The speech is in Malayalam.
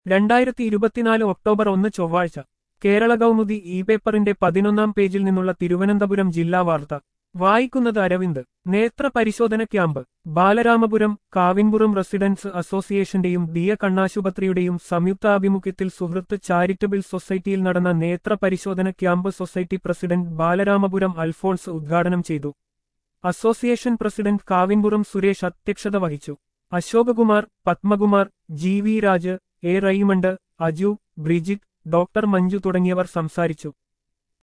രണ്ടായിരത്തി ഇരുപത്തിനാല് ഒക്ടോബർ ഒന്ന് ചൊവ്വാഴ്ച കേരള കൗമുദി ഇ പേപ്പറിന്റെ പതിനൊന്നാം പേജിൽ നിന്നുള്ള തിരുവനന്തപുരം ജില്ലാ വാർത്ത വായിക്കുന്നത് അരവിന്ദ് നേത്ര പരിശോധന ക്യാമ്പ് ബാലരാമപുരം കാവിൻപുറം റെസിഡൻസ് അസോസിയേഷന്റെയും ദിയ കണ്ണാശുപത്രിയുടെയും സംയുക്താഭിമുഖ്യത്തിൽ സുഹൃത്ത് ചാരിറ്റബിൾ സൊസൈറ്റിയിൽ നടന്ന നേത്ര പരിശോധന camp society president Balaramapuram Alphonse ഉദ്ഘാടനം ചെയ്തു അസോസിയേഷൻ പ്രസിഡന്റ് കാവിൻപുറം സുരേഷ് അധ്യക്ഷത വഹിച്ചു Ashokakumar Padmakumar G V Raj A Raymond Aju Brijith doctor Manju തുടങ്ങിയവർ സംസാരിച്ചു